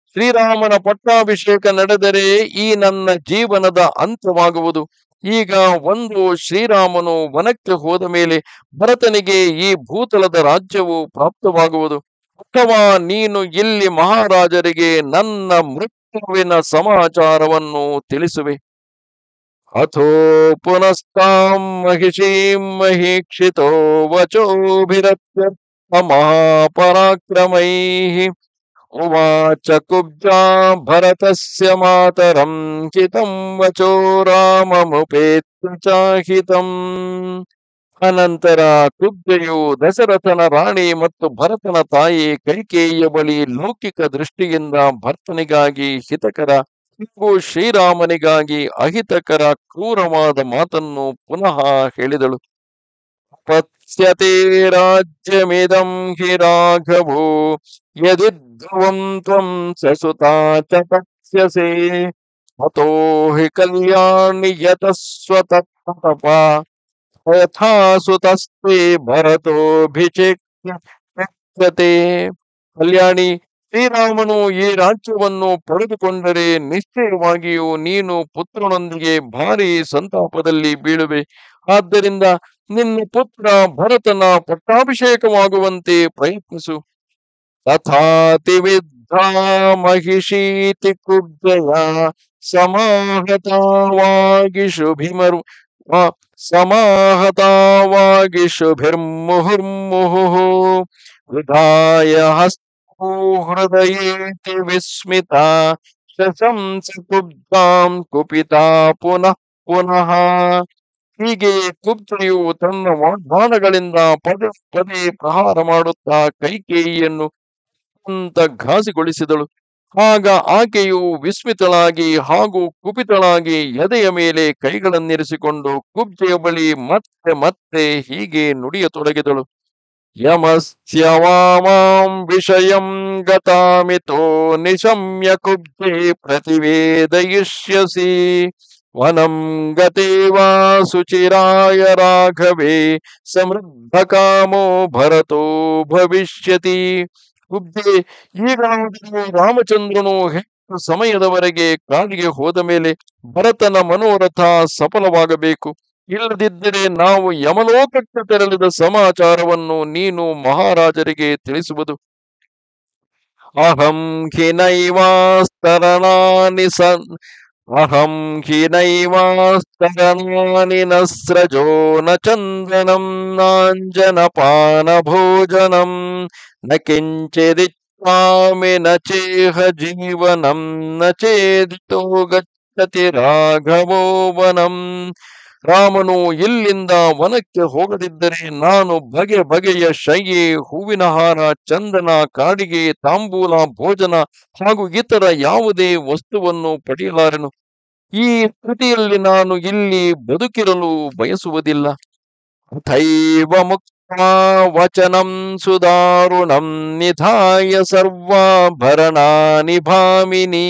ಶ್ರೀರಾಮನ ಪಟ್ಟಾಭಿಷೇಕ ನಡೆದರೆ ಈ ನನ್ನ ಜೀವನದ ಅಂತ್ಯವಾಗುವುದು ಈಗ ಒಂದು ಶ್ರೀರಾಮನು ವನಕ್ಕೆ ಹೋದ ಮೇಲೆ ಭರತನಿಗೆ ಈ ಭೂತಲದ ರಾಜ್ಯವು ಪ್ರಾಪ್ತವಾಗುವುದು ಅಥವಾ ನೀನು ಇಲ್ಲಿ ಮಹಾರಾಜರಿಗೆ ನನ್ನ ಮೃತ್ಯುವಿನ ಸಮಾಚಾರವನ್ನು ತಿಳಿಸುವೆ ಅಥೋ ಪುನಸ್ತಾಂ ಮಹಿಷೀಂ ಮಹೀಕ್ಷಿತೋ ವಚೋಭಿರತ್ಯರ್ಥ ಮಹಾಪರಾಕ್ರಮೈಃ ಉವಾಚ ಕುಬ್ಜಾ ಭರತಸ್ಯ ಮಾತರಂ ಹಿತಂ ವಚೋ ರಾಮಮುಪೇತ್ಯ ಚಾಹಿತಂ ಅನಂತರ ಕುಬ್ಜೆಯು ದಶರಥನ ರಾಣಿ ಮತ್ತು ಭರತನ ತಾಯಿ ಕೈಕೇಯಿಯ ಬಳಿ ಲೌಕಿಕ ದೃಷ್ಟಿಯಿಂದ ಭರ್ತನಿಗಾಗಿ ಹಿತಕರ ಹಾಗೂ ಶ್ರೀರಾಮನಿಗಾಗಿ ಅಹಿತಕರ ಕ್ರೂರವಾದ ಮಾತನ್ನು ಪುನಃ ಹೇಳಿದಳು ಪತ್ಸ್ಯತೆ ರಾಜ್ಯಮಿದಂ ಹಿ ರಾಘವೋ ಯದಿ ಧ್ರುವಂ ತ್ವಂ ಸಸುತಾ ಚ ಪತ್ಸ್ಯಸೆ ಅತೋ ಹಿ ಕಲ್ಯಾಣಿ ಯತಸ್ವತಪ ಯಥಾ ಸುತಸ್ತೆ ಭರತೋಭಿಷೇಕ್ಯತೆ ಕಲ್ಯಾಣಿ ಶ್ರೀರಾಮನು ಈ ರಾಜ್ಯವನ್ನು ಪಡೆದುಕೊಂಡರೆ ನಿಶ್ಚಯವಾಗಿಯೂ ನೀನು ಪುತ್ರನೊಂದಿಗೆ ಭಾರಿ ಸಂತಾಪದಲ್ಲಿ ಬೀಳುವೆ ಆದ್ದರಿಂದ ನಿನ್ನ ಪುತ್ರ ಭರತನ ಪಟ್ಟಾಭಿಷೇಕವಾಗುವಂತೆ ಪ್ರಯತ್ನಿಸು ತಥಾತಿ ವಿದ್ಧಾ ಮಹಿಷೀತಿ ಕುಬ್ಜಯ ಸಮಾಹತವಾಗಿ ಶುಭಿಮರು ಸಮಾಹತವಾಗಿ ಶುಭಿರ್ಮುಹುರ್ಮುಹುಃ ವಿಧಾಯ ಹಸ್ತೋ ಹೃದಯೇತಿ ವಿಸ್ಮಿತ ಶಶಂಸ ಕುಬ್ಧಾಂ ಕುಪಿತಾ ಪುನಃ ಪುನಃ ಹೀಗೆ ಕುಬ್ಜೆಯು ತನ್ನ ವಾಗ್ದಾನಗಳಿಂದ ಪದೇ ಪದೇ ಪ್ರಹಾರ ಮಾಡುತ್ತಾ ಕೈಕೇಯಿಯನ್ನು ಅತ್ಯಂತ ಘಾಸಿಗೊಳಿಸಿದಳು ಆಗ ಆಕೆಯು ವಿಸ್ಮಿತಳಾಗಿ ಹಾಗೂ ಕುಪಿತಳಾಗಿ ಎದೆಯ ಮೇಲೆ ಕೈಗಳನ್ನಿರಿಸಿಕೊಂಡು ಕುಬ್ಜೆಯ ಬಳಿ ಮತ್ತೆ ಮತ್ತೆ ಹೀಗೆ ನುಡಿಯತೊಡಗಿದಳು ಯಮಸ್ಯ ವಾಮಾಂ ವಿಷಯಂ ಗತಾಮಿತೋ ನಿಶಮ್ಯ ಕುಬ್ಜೆ ಪ್ರತಿವೇದಯಿಷ್ಯಸಿ ವನಂ ಗತೆ ವಾ ಸುಚಿರಾಯ ರಾಘವೇ ಸಮೃದ್ಧ ಕಾಮೋ ಭರತೋ ಭವಿಷ್ಯತಿ ಕುಬ್ಜೆ ಈಗಾಗಲೇ ರಾಮಚಂದ್ರನು ಹೆಚ್ಚು ಸಮಯದವರೆಗೆ ಕಾಡಿಗೆ ಹೋದ ಮೇಲೆ ಭರತನ ಮನೋರಥ ಸಫಲವಾಗಬೇಕು ಇಲ್ಲದಿದ್ದರೆ ನಾವು ಯಮಲೋಕಕ್ಕೆ ತೆರಳಿದ ಸಮಾಚಾರವನ್ನು ನೀನು ಮಹಾರಾಜರಿಗೆ ತಿಳಿಸುವುದು ಅಹಂ ಹಿನೈವಾಸ್ತರಣಾನಿ ಸನ್ ಅಹಂ ಹಿನೈವಾಸ್ತರಣಾನಿ ನ ಸ್ರಜೋ ನ ಚಂದನಂ ನಾಂಜನಪಾನ ಭೋಜನಂ ನ ಕಿಂಚಿದಿಚ್ಛಾಮಿ ನ ಚೇಹ ಜೀವನಂ ನ ಚೇದಿತೋ ಗಚ್ಚತಿ ರಾಘವೋ ವನಂ ರಾಮನು ಇಲ್ಲಿಂದ ವನಕ್ಕೆ ಹೋಗದಿದ್ದರೆ ನಾನು ಬಗೆ ಬಗೆಯ ಶಯ್ಯೆ ಹೂವಿನ ಹಾರ ಚಂದನ ಕಾಡಿಗೆ ತಾಂಬೂಲ ಭೋಜನ ಹಾಗೂ ಇತರ ಯಾವುದೇ ವಸ್ತುವನ್ನು ಪಡೆಯಲಾರೆನು ಈ ಸ್ಥಿತಿಯಲ್ಲಿ ನಾನು ಇಲ್ಲಿ ಬದುಕಿರಲು ಬಯಸುವುದಿಲ್ಲ ಅಥೈವ ಮುಕ್ತ ವಚನಂ ಸುದಾರುಣಂ ನಿಧಾಯ ಸರ್ವಾಭರಣಾನಿ ಭಾಮಿನಿ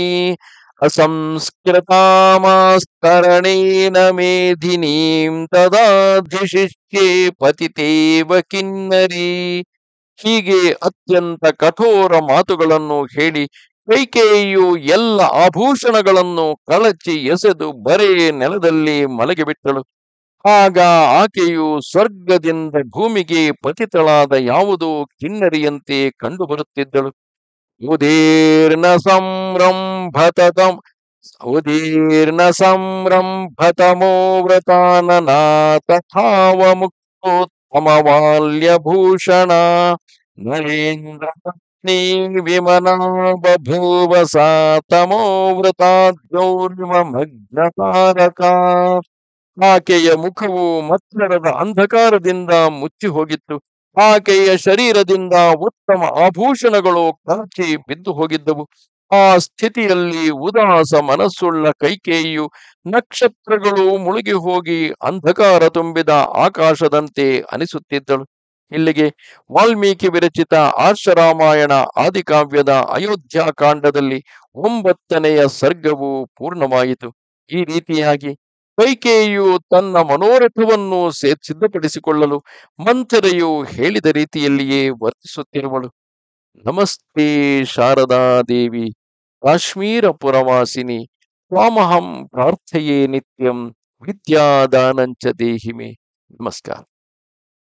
ಅಸಂಸ್ಕೃತಾಮಾಸ್ತರಣೇನ ಮೇಧಿನೀಂ ತದಾಧಿಶಿಷ್ಯೆ ಪತಿತೇವ ಕಿನ್ನರಿ ಹೀಗೆ ಅತ್ಯಂತ ಕಠೋರ ಮಾತುಗಳನ್ನು ಹೇಳಿ ಕೈಕೇಯಿಯು ಎಲ್ಲ ಆಭೂಷಣಗಳನ್ನು ಕಳಚಿ ಎಸೆದು ಬರೇ ನೆಲದಲ್ಲಿ ಮಲಗಿಬಿಟ್ಟಳು ಆಗ ಆಕೆಯು ಸ್ವರ್ಗದಿಂದ ಭೂಮಿಗೆ ಪತಿತಳಾದ ಯಾವುದೋ ಕಿನ್ನರಿಯಂತೆ ಕಂಡುಬರುತ್ತಿದ್ದಳು ಉದೀರ್ಣ ಸಂರಂಭತಂ ಉದೀರ್ಣ ಸಂರಂಭತಮೋ ವ್ರತಾನನ ತಥಾವ ಮುಕ್ತೋತ್ತಮವಾಲ್ಯಭೂಷಣ ನರೇಂದ್ರ ಪತ್ನಿ ವಿಮನಾ ಬಭೂವ ಸಾ ತಮೋ ವ್ರತಾದ್ಯೌರ್ವ ಮಗ್ನತಾರಕ ಆಕೆಯ ಮುಖವು ಮತ್ಸರದ ಅಂಧಕಾರದಿಂದ ಮುಚ್ಚಿ ಹೋಗಿತ್ತು ಆಕೆಯ ಶರೀರದಿಂದ ಉತ್ತಮ ಆಭೂಷಣಗಳು ಕಳಚಿ ಬಿದ್ದು ಹೋಗಿದ್ದವು ಆ ಸ್ಥಿತಿಯಲ್ಲಿ ಉದಾಸ ಮನಸ್ಸುಳ್ಳ ಕೈಕೇಯಿಯು ನಕ್ಷತ್ರಗಳು ಮುಳುಗಿ ಹೋಗಿ ಅಂಧಕಾರ ತುಂಬಿದ ಆಕಾಶದಂತೆ ಅನಿಸುತ್ತಿದ್ದಳು ಇಲ್ಲಿಗೆ ವಾಲ್ಮೀಕಿ ವಿರಚಿತ ಆರ್ಷರಾಮಾಯಣ ಆದಿಕಾವ್ಯದ ಅಯೋಧ್ಯಾಕಾಂಡದಲ್ಲಿ ಒಂಬತ್ತನೆಯ ಸರ್ಗವು ಪೂರ್ಣವಾಯಿತು ಈ ರೀತಿಯಾಗಿ ಕೈಕೇಯಿಯು ತನ್ನ ಮನೋರಥವನ್ನು ಸೇ- ಸಿದ್ಧಪಡಿಸಿಕೊಳ್ಳಲು ಮಂಥರೆಯು ಹೇಳಿದ ರೀತಿಯಲ್ಲಿಯೇ ವರ್ತಿಸುತ್ತಿರುವಳು ನಮಸ್ತೆ ಶಾರದಾ ದೇವಿ ಕಾಶ್ಮೀರಪುರವಾಸಿನಿ ತ್ವಾಮಹಂ ಪ್ರಾರ್ಥಯೇ ನಿತ್ಯಂ ವಿದ್ಯಾದಾನಂಚ ದೇಹಿ ಮೇ ನಮಸ್ಕಾರ